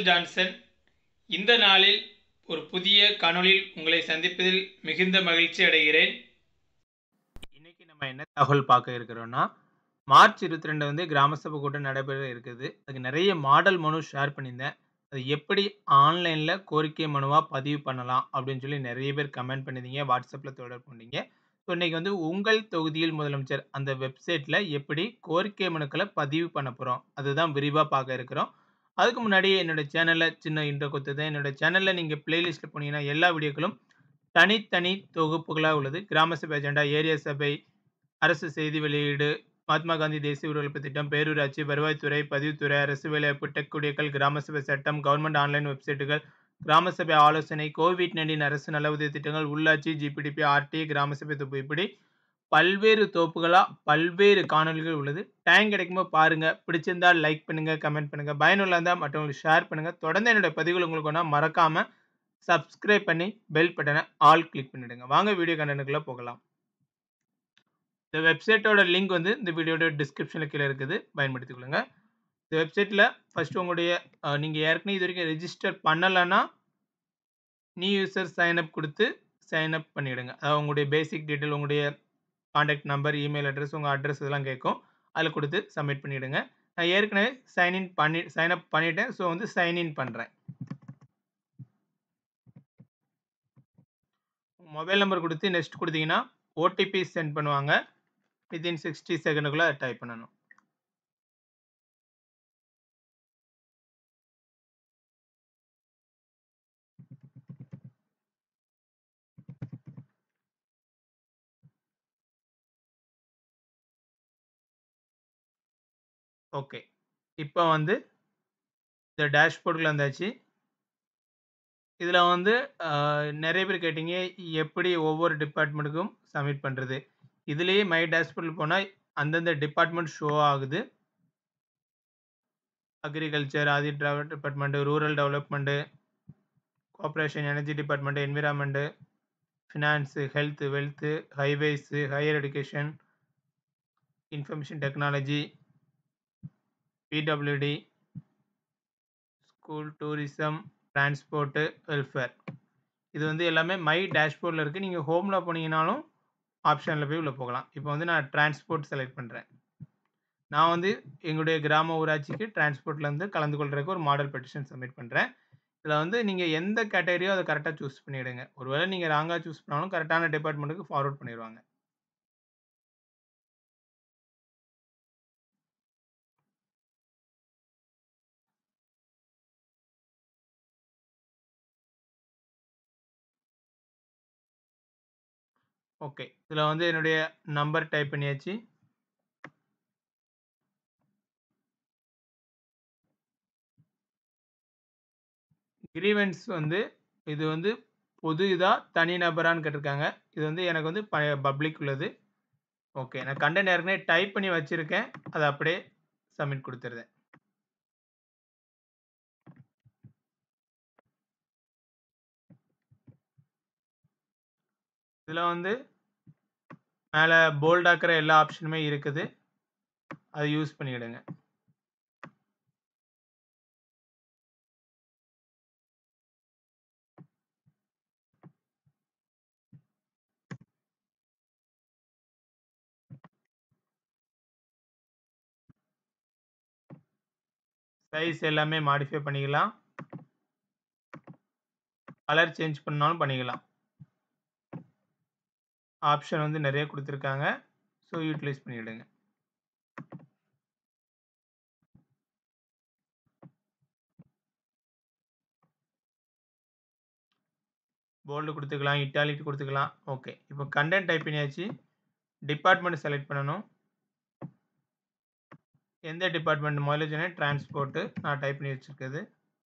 Michael Johnson இந்த நாளில் ஒரு புதிய காணொளியில் உங்களை சந்திப்பதில் மிகுந்த மகிழ்ச்சி அடைகிறேன் இன்னைக்கு நம்ம என்ன தகவல் பார்க்க இருக்கிறோம்னா மார்ச் இருபத்தி ரெண்டு வந்து கிராம சபை கூட்டம் நடைபெற இருக்குது அதுக்கு நிறைய மாடல் மனு ஷேர் பண்ணியிருந்தேன் அது எப்படி ஆன்லைனில் கோரிக்கை மனுவாக பதிவு பண்ணலாம் அப்படின்னு சொல்லி நிறைய பேர் கமெண்ட் பண்ணியிருந்தீங்க வாட்ஸ்அப்பில் தொடர்பு பண்ணீங்க ஸோ இன்றைக்கி வந்து உங்கள் தொகுதியில் முதலமைச்சர் அந்த வெப்சைட்டில் எப்படி கோரிக்கை மனுக்களை பதிவு பண்ண போகிறோம் அதுதான் விரிவாக பார்க்க இருக்கிறோம் அதுக்கு முன்னாடி என்னோட சேனலில் சின்ன இன்ட்ரோ கொடுத்தது என்னோட சேனலில் நீங்கள் பிளேலிஸ்ட்டில் போனீங்கன்னா எல்லா வீடியோக்களும் தனித்தனி தொகுப்புகளாக உள்ளது கிராம சபை அஜெண்டா ஏரியா சபை அரசு செய்தி வெளியீடு மகாத்மா காந்தி தேசிய ஊரகப்பு திட்டம் பேரூராட்சி வருவாய்த்துறை பதிவுத்துறை அரசு வேலைவாய்ப்பு டெக் குடியக்கள் கிராம சபை சட்டம் கவர்மெண்ட் ஆன்லைன் வெப்சைட்டுகள் கிராம சபை ஆலோசனை கோவிட் நைன்டீன் அரசு நல உதவி திட்டங்கள் உள்ளாட்சி ஜிபிடிபி ஆர்டி கிராம சபை தொகுப்பு இப்படி பல்வேறு தொகுப்புகளாக பல்வேறு காணொலிகள் உள்ளது டைம் கிடைக்கும்போது பாருங்கள் பிடிச்சிருந்தா லைக் பண்ணுங்கள் கமெண்ட் பண்ணுங்கள் பயனுள்ள இருந்தால் மற்றவங்களுக்கு ஷேர் பண்ணுங்கள் தொடர்ந்து என்னோடய பதிவுகள் உங்களுக்கு ஒன்றா மறக்காமல் சப்ஸ்கிரைப் பண்ணி பெல் பட்டனை ஆல் கிளிக் பண்ணிவிடுங்க வாங்க வீடியோ கண்டனுக்குள்ளே போகலாம் இந்த வெப்சைட்டோட லிங்க் வந்து இந்த வீடியோட டிஸ்கிரிப்ஷனில் கீழே இருக்குது பயன்படுத்திக் கொள்ளுங்க இந்த வெப்சைட்டில் ஃபஸ்ட்டு உங்களுடைய நீங்கள் ஏற்கனவே இது வரைக்கும் ரெஜிஸ்டர் பண்ணலைன்னா நியூ யூசர் சைன்அப் கொடுத்து சைன்அப் பண்ணிவிடுங்க அதாவது உங்களுடைய பேசிக் டீட்டெயில் உங்களுடைய காண்டாக்ட் நம்பர் இமெயில் அட்ரஸ் உங்கள் அட்ரஸ் இதெல்லாம் கேட்கும் அதில் கொடுத்து சப்மிட் பண்ணிவிடுங்க நான் ஏற்கனவே சைன்இன் பண்ணி சைன்அப் பண்ணிட்டேன் ஸோ வந்து சைன்இன் பண்ணுறேன் மொபைல் நம்பர் கொடுத்து நெக்ஸ்ட் கொடுத்தீங்கன்னா ஓடிபி சென்ட் பண்ணுவாங்க வித்தின் சிக்ஸ்டி செகண்டுக்குள்ளே டைப் பண்ணணும் ஓகே இப்போ வந்து இந்த டேஷ்போர்டில் வந்தாச்சு இதில் வந்து நிறைய பேர் கேட்டிங்க எப்படி ஒவ்வொரு டிபார்ட்மெண்ட்டுக்கும் சப்மிட் பண்ணுறது இதுலேயே மை டேஷ்போர்டில் போனால் அந்தந்த டிபார்ட்மெண்ட் ஷோ ஆகுது அக்ரிகல்ச்சர் ஆதி department rural development cooperation energy department environment finance health wealth highways higher education information technology PWD school tourism transport welfare இது வந்து எல்லாமே மை டேஷ்போர்டில் இருக்குது நீங்கள் ஹோமில் போனீங்கனாலும் ஆப்ஷனில் போய் உள்ளே போகலாம் இப்போ வந்து நான் டிரான்ஸ்போர்ட் செலக்ட் பண்ணுறேன் நான் வந்து எங்களுடைய கிராம ஊராட்சிக்கு டிரான்ஸ்போர்ட்லேருந்து கலந்து கொள்றதுக்கு ஒரு மாடல் பெட்டிஷன் சப்மிட் பண்ணுறேன் இதில் வந்து நீங்கள் எந்த கேட்டகரியோ அதை கரெக்டாக சூஸ் பண்ணிவிடுங்க ஒருவேளை நீங்கள் ராங்காக சூஸ் பண்ணாலும் கரெக்டான டிபார்ட்மெண்ட்டுக்கு ஃபார்வர்ட் பண்ணிடுவாங்க ஓகே இதில் வந்து என்னுடைய நம்பர் டைப் பண்ணியாச்சு கிரீவன்ஸ் வந்து இது வந்து பொது இதாக தனி நபரான்னு கேட்டிருக்காங்க இது வந்து எனக்கு வந்து ப பப்ளிக் உள்ளது ஓகே நான் கண்டென்ட் ஏற்கனவே டைப் பண்ணி வச்சுருக்கேன் அதை அப்படியே சப்மிட் கொடுத்துருந்தேன் இதில் வந்து மேலே போல்டாக்கிற எல்லா ஆப்ஷனுமே இருக்குது அதை யூஸ் பண்ணிவிடுங்க சைஸ் எல்லாமே மாடிஃபை பண்ணிக்கலாம் கலர் சேஞ்ச் பண்ணாலும் பண்ணிக்கலாம் ஆப்ஷன் வந்து நிறைய கொடுத்துருக்காங்க ஸோ யூட்டிலைஸ் பண்ணிவிடுங்க போல்டு கொடுத்துக்கலாம் இட்டாலிக் கொடுத்துக்கலாம் ஓகே இப்போ கண்டென்ட் டைப் பண்ணியாச்சு டிபார்ட்மெண்ட் செலக்ட் பண்ணணும் எந்த டிபார்ட்மெண்ட் முதல்ல சொன்னேன் டிரான்ஸ்போர்ட்டு நான் டைப் பண்ணி வச்சுருக்குது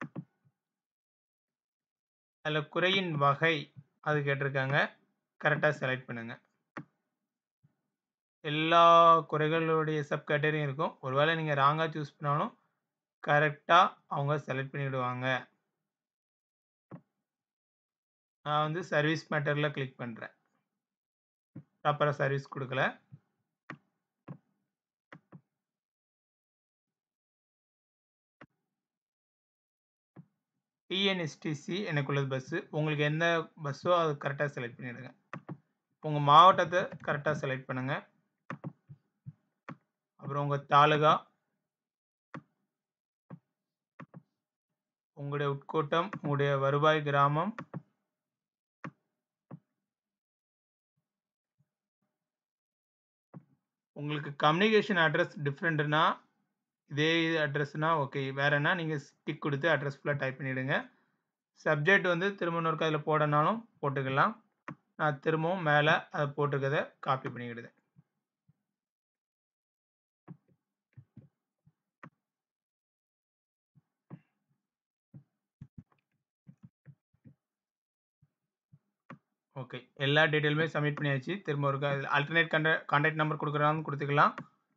அதில் குறையின் வகை அது கேட்டிருக்காங்க கரெக்டாக செலக்ட் பண்ணுங்கள் எல்லா குறைகளுடைய சப் கேட்டகரியும் இருக்கும் ஒருவேளை நீங்கள் ராங்காக சூஸ் பண்ணாலும் கரெக்டாக அவங்க செலக்ட் பண்ணிவிடுவாங்க நான் வந்து சர்வீஸ் மேட்டரில் கிளிக் பண்ணுறேன் ப்ராப்பராக சர்வீஸ் கொடுக்கல டிஎன்எஸ்டிசி எனக்கு உள்ளது பஸ்ஸு உங்களுக்கு எந்த பஸ்ஸோ அது கரெக்டாக செலக்ட் பண்ணிடுங்க உங்கள் மாவட்டத்தை கரெக்டாக செலக்ட் பண்ணுங்கள் அப்புறம் உங்கள் தாலுகா உங்களுடைய உட்கோட்டம் உங்களுடைய வருவாய் கிராமம் உங்களுக்கு கம்யூனிகேஷன் அட்ரஸ் டிஃப்ரெண்ட்னா இதே அட்ரஸ்னா ஓகே வேறனா நீங்கள் டிக் கொடுத்து அட்ரஸ் ஃபுல்லாக டைப் பண்ணிவிடுங்க சப்ஜெக்ட் வந்து திரும்ப இன்னொரு அதில் போடனாலும் போட்டுக்கலாம் நான் திரும்பவும் மேலே அதை போட்டிருக்கதை காப்பி பண்ணிக்கிடுது ஓகே எல்லா டீட்டெயிலுமே சப்மிட் பண்ணியாச்சு திரும்ப ஒரு ஆல்டர்னேட் கண்ட கான்டாக்ட் நம்பர் கொடுக்குறாங்க கொடுத்துக்கலாம்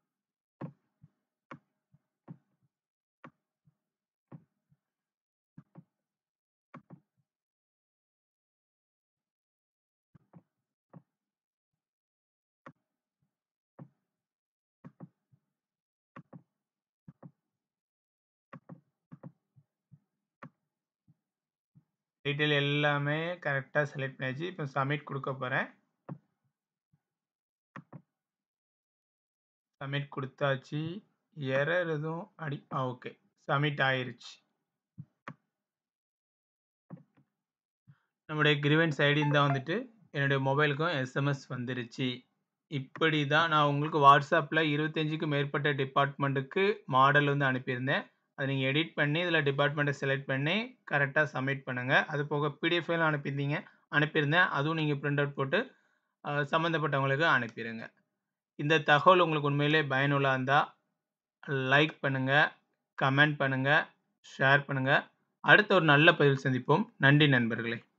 டீட்டெயில் எல்லாமே கரெக்டாக செலக்ட் பண்ணியாச்சு இப்போ சப்மிட் கொடுக்க போகிறேன் சப்மிட் கொடுத்தாச்சு எரர் எதுவும் அடி ஆ ஓகே சப்மிட் ஆயிருச்சு நம்முடைய கிரிவன்ஸ் ஐடி தான் வந்துட்டு என்னுடைய மொபைலுக்கும் எஸ்எம்எஸ் வந்துருச்சு இப்படி தான் நான் உங்களுக்கு வாட்ஸ்அப்பில் இருபத்தஞ்சுக்கும் மேற்பட்ட டிபார்ட்மெண்ட்டுக்கு மாடல் வந்து அனுப்பியிருந்தேன் அதை நீங்கள் எடிட் பண்ணி இதில் டிபார்ட்மெண்ட்டை செலக்ட் பண்ணி கரெக்டாக சப்மிட் பண்ணுங்கள் அது போக பிடிஎஃப் ஃபைலும் அனுப்பியிருந்தீங்க அனுப்பியிருந்தேன் அதுவும் நீங்கள் பிரிண்ட் அவுட் போட்டு சம்மந்தப்பட்டவங்களுக்கு அனுப்பிடுங்க இந்த தகவல் உங்களுக்கு உண்மையிலே பயனுள்ளா இருந்தால் லைக் பண்ணுங்கள் கமெண்ட் பண்ணுங்கள் ஷேர் பண்ணுங்கள் அடுத்த ஒரு நல்ல பதிவில் சந்திப்போம் நன்றி நண்பர்களே